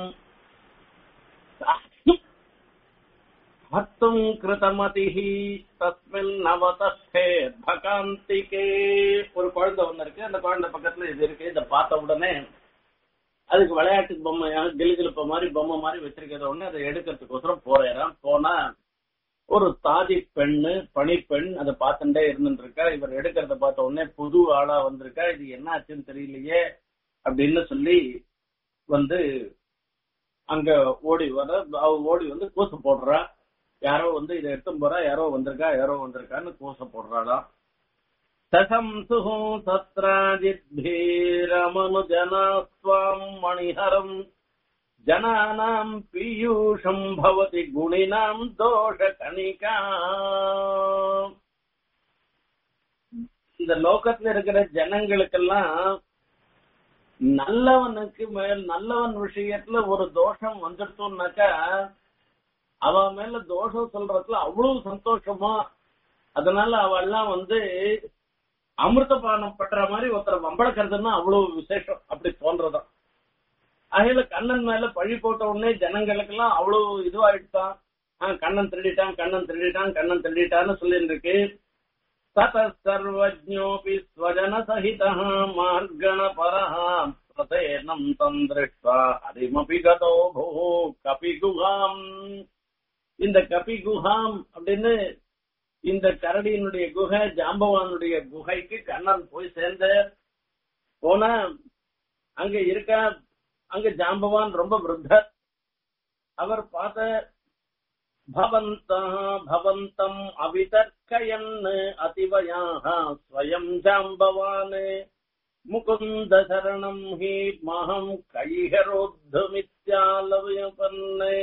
ஹத்தும் கிருதமதிஹி தஸ்மின் நவதஸ்தே பகாந்திகே ஒரு குழந்தை ஒண்ணு இருக்கு அந்த குழந்தை பக்கத்துல இது இருக்கு இதை பார்த்த உடனே அதுக்கு விளையாட்டு பொம்மையா கிலுகிலுப்ப மாதிரி பொம்மை மாதிரி வச்சிருக்கிறத உடனே அதை எடுக்கிறதுக்கோசரம் போறேறான் போனா ஒரு தாதி பெண்ணு பணிப்பெண் அதை பார்த்துட்டே இருந்துட்டு இருக்கா இவர் எடுக்கிறத பார்த்த உடனே புது ஆளா வந்திருக்கா இது என்ன ஆச்சுன்னு தெரியலையே அப்படின்னு சொல்லி வந்து அங்க ஓடி வர அவ ஓடி வந்து கூசு போடுறா யாரோ வந்து இதை எடுத்து போறா யாரோ வந்திருக்கா யாரோ வந்திருக்கான்னு கூச போடுறாளாம் சசம்சுः तत्राजिद्भिरमनुजना स्वाम् मणिहरम् जनानाम् पीयूषम् भवति गुणिनाम् दोषकणिका இந்த லோகத்துல இருக்கிற ஜனங்களுக்கெல்லாம் நல்லவனுக்கு மேல் நல்லவன் விஷயத்துல ஒரு தோஷம் வந்துட்டோம்னாக்கா அவ மேல தோஷம் சொல்றதுல அவ்வளவு சந்தோஷமா அதனால அவெல்லாம் வந்து அமிர்தபானம் பண்ற மாதிரி ஒருத்தரை வம்பளக்கிறதுன்னா அவ்வளவு விசேஷம் அப்படி தோன்றதான் அகையில கண்ணன் மேல பழி போட்ட உடனே ஜனங்களுக்கெல்லாம் அவ்வளவு இதுவாயிட்டான் ஆஹ் கண்ணன் திருடிட்டான் கண்ணன் திருடிட்டான் கண்ணன் திருடிட்டான்னு சொல்லிட்டு இருக்கு தத சர்வஜோபி ஸ்வஜன சகித மார்கண பரஹ பிரதேனம் தந்திருஷ்டா அதிமபி கதோ போ கபி குஹாம் இந்த கபி குஹாம் அப்படின்னு இந்த கரடியினுடைய குகை ஜாம்பவானுடைய குகைக்கு கண்ணன் போய் சேர்ந்த போனா அங்க இருக்க அங்க ஜாம்பவான் ரொம்ப விருத்தர் அவர் பார்த்த பவந்த பவந்தம் அவிதர்க்கயன் அதிவயாக ஸ்வயம் ஜாம்பவான் முகுந்த சரணம் ஹி மகம் கைகரோத்தமித்யாலவயபன்னே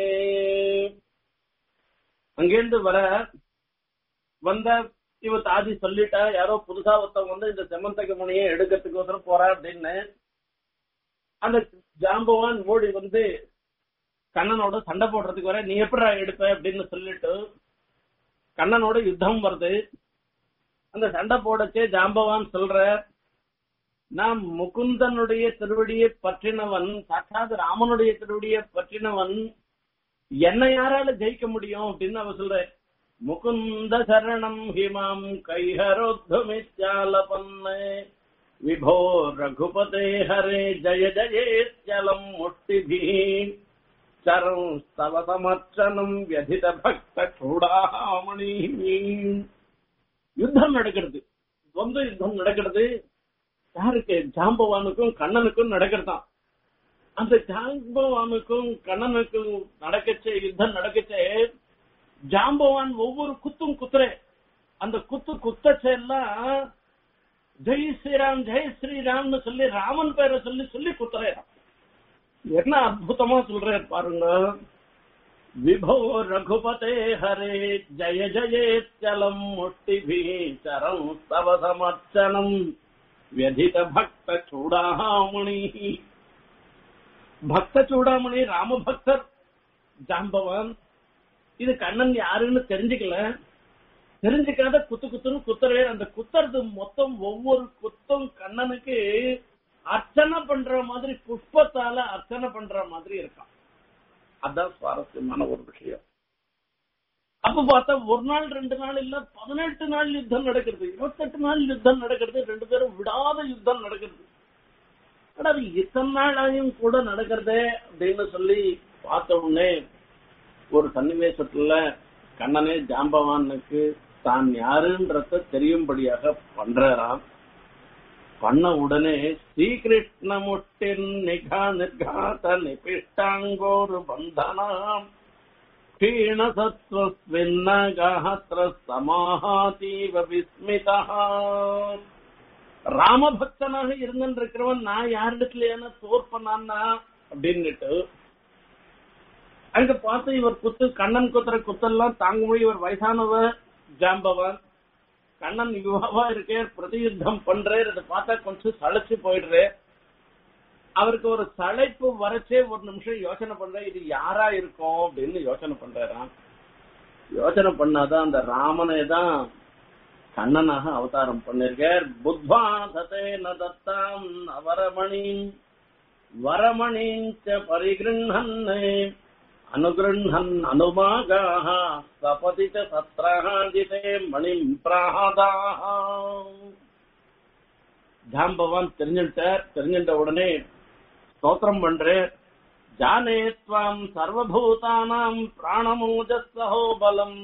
அங்கேருந்து வர வந்த இவ தாதி சொல்லிட்டா யாரோ புதுசா ஒருத்தவங்க வந்து இந்த செமந்தக முனியை எடுக்கிறதுக்கோசரம் போறா அப்படின்னு அந்த ஜாம்பவான் ஓடி வந்து கண்ணனோட சண்டை போடுறதுக்கு வர நீ எப்படா எடுப்ப அப்படின்னு சொல்லிட்டு கண்ணனோட யுத்தம் வருது அந்த சண்டை போடச்சே ஜாம்பவான் சொல்ற நான் முகுந்தனுடைய திருவடியை பற்றினவன் சாட்சாத் ராமனுடைய திருவடியை பற்றினவன் என்ன யாரால ஜெயிக்க முடியும் அப்படின்னு அவ சொல்ற முகுந்த சரணம் ஹிமாம் கைஹரோத்வமித்யாலபன்னே விபோ ரகுபதே ஹரே ஜய ஜயேத்யலம் முஷ்டிபி சரம் ஸ்தவ சமர்ச்சனம் வியதித பக்த சூடாமணி யுத்தம் நடக்கிறது சொந்த யுத்தம் நடக்கிறது யாருக்கு ஜாம்பவானுக்கும் கண்ணனுக்கும் நடக்கிறதாம் அந்த ஜாம்பவானுக்கும் கண்ணனுக்கும் நடக்கச்சே யுத்தம் நடக்கச்சே ஜாம்பவான் ஒவ்வொரு குத்தும் குத்துற அந்த குத்து குத்தச்செல்லாம் ஜெய் ஸ்ரீராம் ஜெய் ஸ்ரீராம்னு சொல்லி ராமன் பேரை சொல்லி சொல்லி குத்துறேன் என்ன அற்புதமா சொல்றாரு பாருங்க விபோ ரகுபதே ஹரே ஜய ஜயேச்சலம் முஷ்டிபி சரம் தவ சமர்ச்சனம் व्यधित भक्त चूडामणि பக்த சூடாமணி ராம பக்தர் ஜாம்பவான் இது கண்ணன் யாருன்னு தெரிஞ்சுக்கல தெரிஞ்சுக்காத குத்து குத்துன்னு குத்துறே அந்த குத்துறது மொத்தம் ஒவ்வொரு குத்தும் கண்ணனுக்கு அர்ச்சனை பண்ற மாதிரி புஷ்பத்தால அர்ச்சனை பண்ற மாதிரி இருக்கான் அதான் சுவாரஸ்யமான ஒரு விஷயம் அப்ப பார்த்தா ஒரு நாள் ரெண்டு நாள் இல்ல பதினெட்டு நாள் யுத்தம் நடக்கிறது இருபத்தெட்டு நாள் யுத்தம் நடக்கிறது ரெண்டு பேரும் விடாத யுத்தம் நடக்கிறது ஆனா அது இத்தனை நாள் ஆயும் கூட நடக்கிறதே அப்படின்னு சொல்லி பார்த்த உடனே ஒரு சன்னிவேசத்துல கண்ணனே ஜாம்பவானுக்கு தான் யாருன்றத தெரியும்படியாக பண்றாராம் பண்ண உடனே ஸ்ரீகிருஷ்ண முட்டின் நிகா நிர்காத நிபிஷ்டாங்கோரு பந்தனாம் क्षीणसत्त्वस्मिन्नगाहत्र சமாஹாதீவ விஸ்மிதா ராமபக்தனாக இருந்திருக்கிறவன் நான் யாரிடத்துல தோற்பனான்னா அப்படின்னுட்டு அங்க பார்த்து இவர் குத்து கண்ணன் குத்துற குத்தெல்லாம் தாங்க முடியும் இவர் வயசானவர் ஜாம்பவன் கண்ணன் யுவாவா இருக்கே பிரதியுத்தம் பண்றாரு அதை பார்த்தா கொஞ்சம் சளைச்சு போயிடுறே அவருக்கு ஒரு சளைப்பு வரைச்சே ஒரு நிமிஷம் யோசனை பண்ற இது யாரா இருக்கும் அப்படின்னு யோசனை பண்றாராம் யோசனை பண்ணாதான் அந்த ராமனை தான் கண்ணனாக அவதாரம் பண்ணிருக்கார் புத்வா சதே நதத்தாம் அவரமணி வரமணிஞ்ச பரிகிருஹன் அனுகிருஹன் அனுமாகாக சபதி சத்ரஹாஜிதே மணிம் பிராதாக ஜாம்பவான் தெரிஞ்சுட்டார் தெரிஞ்சிட்ட உடனே ஸ்தோத்திரம் பண்றேன் ஜானே துவாம் சர்வபூதானாம் பிராணமூஜஸ்ஸஹோ பலம்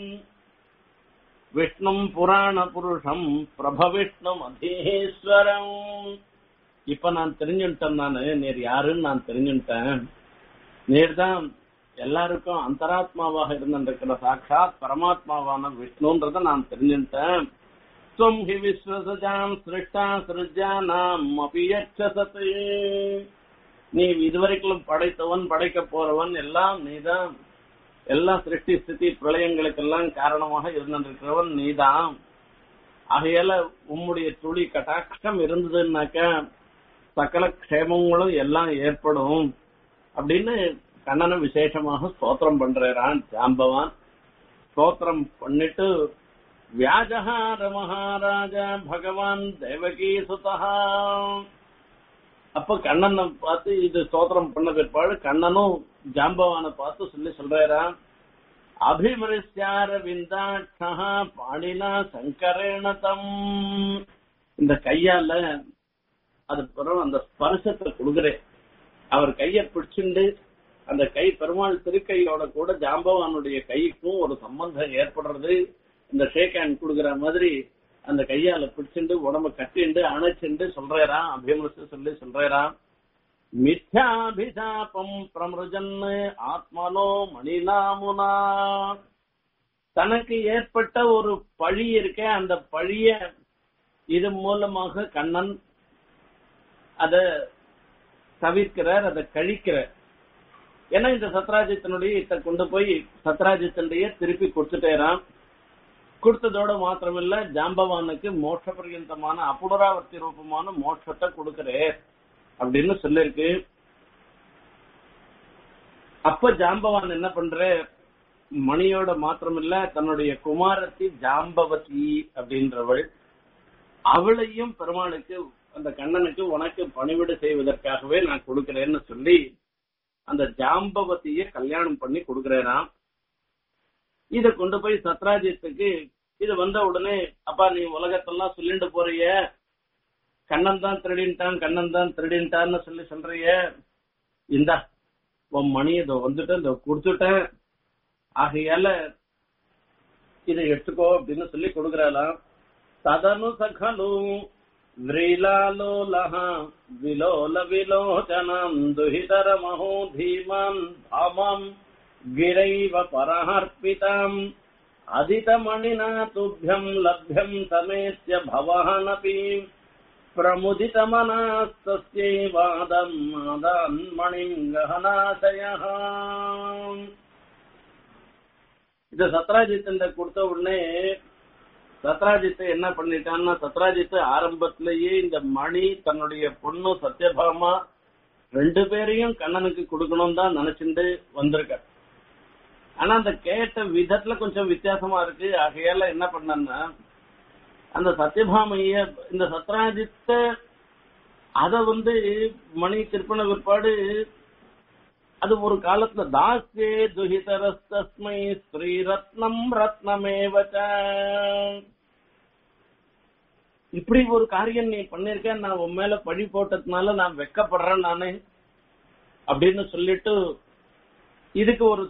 விஷ்ணும் புராண புருஷம் பிரப விஷ்ணு மதீஸ்வரம் இப்ப நான் தெரிஞ்சுட்டேன் நானு நீர் யாருன்னு நான் தெரிஞ்சுட்டேன் நீர் தான் எல்லாருக்கும் அந்தராத்மாவாக இருந்திருக்கிற சாட்சாத் பரமாத்மாவான விஷ்ணுன்றத நான் தெரிஞ்சுட்டேன் त्वं हि विश्वसजाम् सृष्टा सृजानाम् अपि यच्छसते நீ இதுவரைக்கும் படைத்தவன் படைக்க போறவன் எல்லாம் நீதான் எல்லா சிருஷ்டி ஸ்திதி பிரளயங்களுக்கெல்லாம் காரணமாக இருந்திருக்கிறவன் நீதான் ஆகையால உம்முடைய துளி கட்டாட்சம் இருந்ததுன்னாக்க சகல க்ஷேமங்களும் எல்லாம் ஏற்படும் அப்படின்னு கண்ணனை விசேஷமாக ஸ்தோத்திரம் பண்றான் ஜாம்பவான் ஸ்தோத்திரம் பண்ணிட்டு வியாஜஹார மகாராஜா பகவான் தேவகி சுதா அப்ப கண்ணனை பார்த்து இது ஸ்தோத்திரம் பண்ண பிற்பாடு கண்ணனும் ஜாம்பவானை பார்த்து சொல்லி சொல்றாராம் அபிமரிசியார விந்தாட்சா பாணினா சங்கரேண தம் இந்த கையால அது பிறகு அந்த ஸ்பர்சத்தை கொடுக்குறேன் அவர் கையை பிடிச்சுண்டு அந்த கை பெருமாள் திருக்கையோட கூட ஜாம்பவானுடைய கைக்கும் ஒரு சம்பந்தம் ஏற்படுறது இந்த ஷேக் ஹேண்ட் கொடுக்குற மாதிரி அந்த கையால பிடிச்சுண்டு உடம்ப கட்டிண்டு அணைச்சுண்டு சொல்றாராம் அபிமரிச்சு சொல்லி சொல்றாராம் மித்யாபிசாபம் பிரமிருஜன் ஆத்மனோ மணிநாமுனா தனக்கு ஏற்பட்ட ஒரு பழி இருக்க அந்த பழிய இது மூலமாக கண்ணன் அத தவிர்க்கிறார் அதை கழிக்கிறார் ஏன்னா இந்த சத்ராஜித்தனுடைய இத கொண்டு போய் சத்ராஜித்தனுடைய திருப்பி கொடுத்துட்டேராம் கொடுத்ததோட மாத்திரமில்ல ஜாம்பவானுக்கு மோட்ச பரியந்தமான அப்புனராவர்த்தி ரூபமான மோட்சத்தை கொடுக்கிறேன் அப்படின்னு சொல்லிருக்கு அப்ப ஜாம்பவான் என்ன பண்ற மணியோட மாத்திரமில்ல தன்னுடைய குமாரத்தி ஜாம்பவதி அப்படின்றவள் அவளையும் பெருமாளுக்கு அந்த கண்ணனுக்கு உனக்கு பணிவிட செய்வதற்காகவே நான் கொடுக்கிறேன்னு சொல்லி அந்த ஜாம்பவதிய கல்யாணம் பண்ணி கொடுக்கிறேனாம் இத கொண்டு போய் சத்ராஜித்துக்கு இது வந்த உடனே அப்பா நீ உலகத்தெல்லாம் சொல்லிட்டு போறிய கண்ணன் தான் திருடின்ட்டான் கண்ணன் தான் திருடின்ட்டான்னு சொல்லி சொல்றிய இந்தா உன் மணி இதோ வந்துட்டு இதோ கொடுத்துட்டேன் ஆகையால இதை எடுத்துக்கோ அப்படின்னு சொல்லி கொடுக்கறாளாம் ததனு சகலு व्रीलालोलः विलोल विलोचनम् दुहितरमहो धीमान् धामाम् गिरैव परहर्पिताम् अदितमणिना तुभ्यम् लभ्यम् समेत्य भवहनपि प्रमुदितमनास्तस्यैवादम् मादान्मणिम् गहनाशयः இது சத்ராஜித் கொடுத்த உடனே சத்ராஜித்தை என்ன பண்ணிட்டான்னா சத்ராஜித் ஆரம்பத்திலேயே இந்த மணி தன்னுடைய பொண்ணு சத்யபாமா ரெண்டு பேரையும் கண்ணனுக்கு கொடுக்கணும் தான் நினைச்சுட்டு வந்திருக்க ஆனா அந்த கேட்ட விதத்துல கொஞ்சம் வித்தியாசமா இருக்கு ஆகையால என்ன பண்ணன்னா அந்த சத்யபாமைய இந்த சத்ராஜித்த அத வந்து மணி திருப்பண பிற்பாடு அது ஒரு காலத்துல தாஸ்யே துஹிதரஸ்தஸ்மை ஸ்ரீ ரத்னம் ரத்னமேவச்ச இப்படி ஒரு காரியம் நீ பண்ணிருக்க நான் உன் மேல பழி போட்டதுனால நான் வெக்கப்படுறேன் நானு அப்படின்னு சொல்லிட்டு இதுக்கு ஒரு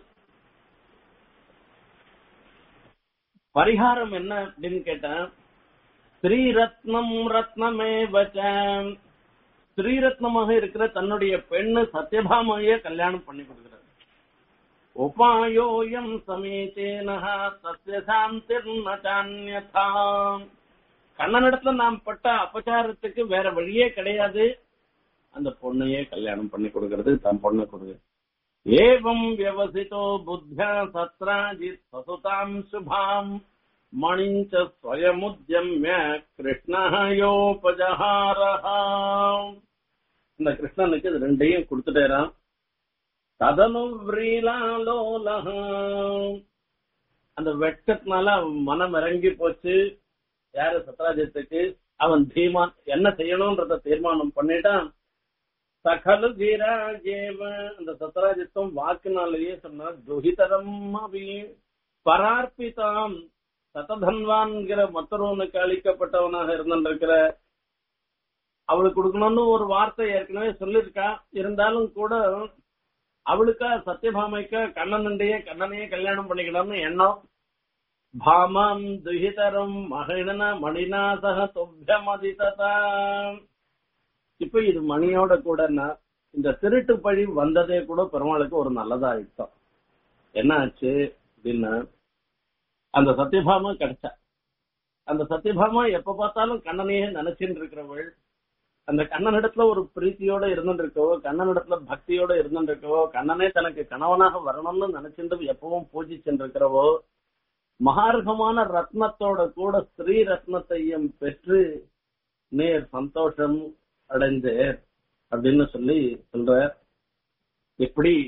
பரிகாரம் என்ன அப்படின்னு கேட்டேன் ஸ்ரீரத்னம் ரத்னமே வச்சேன் ஸ்ரீரத்னமாக இருக்கிற தன்னுடைய பெண்ணு சத்யபாமைய கல்யாணம் பண்ணி கொடுக்கிறார் உபாயோயம் சமீச்சேனஹா சத்ய சாந்திர்னச்சான்யதா கண்ணனிடத்துல நாம் பட்ட அபச்சாரத்துக்கு வேற வழியே கிடையாது அந்த பொண்ணையே கல்யாணம் பண்ணி கொடுக்கறது தன் பொண்ணு கொடுக்கு ஏவம் வியவசிதோ புத்தியா சத்ராஜித் சசுதாம் சுபாம் மணிஞ்ச ஸ்வயமுத்யம்ய கிருஷ்ணயோபஜஹாரஹா இந்த கிருஷ்ணனுக்கு இது ரெண்டையும் கொடுத்துட்டேராம் ததனு விரீலாலோலஹா அந்த வெட்டத்தினால அவன் மனம் இறங்கி போச்சு யாரு சத்ராஜித்துக்கு அவன் தீமான் என்ன செய்யணும்ன்றத தீர்மானம் பண்ணிட்டான் சகலு தீராஜேவ அந்த சத்ராஜித்தும் வாக்குனாலேயே சொன்னார் துஹிதரம் அபி பரார்ப்பிதாம் சததன்வான்கிற மற்றொருவனுக்கு அளிக்கப்பட்டவனாக இருந்திருக்கிற அவளுக்கு கொடுக்கணும்னு ஒரு வார்த்தை ஏற்கனவே சொல்லிருக்கா இருந்தாலும் கூட அவளுக்கா சத்யபாமைக்கா கண்ணனண்டையே கண்ணனையே கல்யாணம் பண்ணிக்கணும்னு எண்ணம் பாமாம் துஹிதரம் மகிழன மணிநாசக துப்பியமதிததா இப்ப இது மணியோட கூட இந்த திருட்டு பழி வந்ததே கூட பெருமாளுக்கு ஒரு நல்லதா ஆயிட்டோம் என்ன ஆச்சு அப்படின்னா அந்த சத்யபாமா கிடைச்சா அந்த சத்யபாமா எப்ப பார்த்தாலும் கண்ணனையே நினைச்சுட்டு இருக்கிறவள் அந்த கண்ணனிடத்துல ஒரு பிரீத்தியோட இருந்துட்டு இருக்கவோ கண்ணனிடத்துல பக்தியோட இருந்துட்டு இருக்கவோ கண்ணனே தனக்கு கணவனாக வரணும்னு நினைச்சுட்டு எப்பவும் பூஜிச்சுட்டு இருக்கிறவோ மகார்கமான ரத்னத்தோட கூட ஸ்ரீ ரத்னத்தையும் பெற்று நேர் சந்தோஷம் அடைந்தேர் அப்படின்னு சொல்லி சொல்ற இப்படி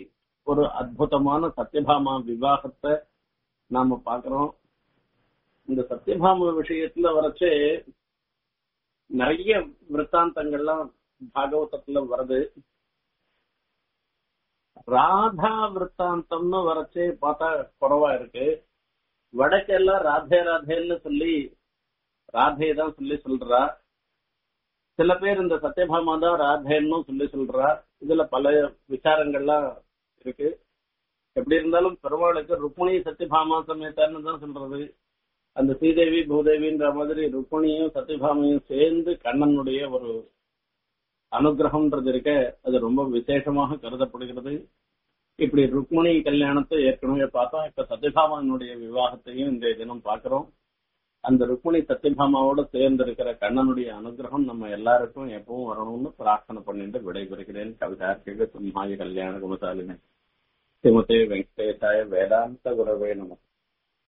ஒரு அற்புதமான சத்யபாமா விவாகத்தை நாம பாக்குறோம் இந்த சத்யபாமா விஷயத்துல வரைச்சு நிறைய விற்த்தாந்தங்கள்லாம் பாகவதத்துல வருது ராதா விற்த்தாந்தம்னு வரைச்சு பார்த்தா குறவா இருக்கு வடக்கெல்லாம் ராதே ராதேன்னு சொல்லி ராதே தான் சொல்லி சொல்றா சில பேர் இந்த சத்யபாமா தான் ராதேன்னு சொல்லி சொல்றா இதுல பல விசாரங்கள்லாம் இருக்கு எப்படி இருந்தாலும் பெருமாளுக்கு ருக்மிணி சத்யபாமா சமேதான்னு தான் சொல்றது அந்த ஸ்ரீதேவி பூதேவின்ற மாதிரி ருக்மிணியும் சத்யபாமையும் சேர்ந்து கண்ணனுடைய ஒரு அனுகிரகம்ன்றது இருக்க அது ரொம்ப விசேஷமாக கருதப்படுகிறது இப்படி ருக்மிணி கல்யாணத்தை ஏற்கனவே பார்த்தோம் இப்ப சத்யபாமனுடைய விவாகத்தையும் இந்த தினம் பார்க்கிறோம் அந்த ருக்மிணி சத்யபாமாவோட சேர்ந்து இருக்கிற கண்ணனுடைய அனுகிரகம் நம்ம எல்லாருக்கும் எப்பவும் வரணும்னு பிரார்த்தனை பண்ணிட்டு விடைபெறுகிறேன் கவிதார்க்கிக சிம்ஹாய கல்யாண குணசாலினி ஸ்ரீமதே வெங்கடேசாய வேதாந்த குரவே நமக்கு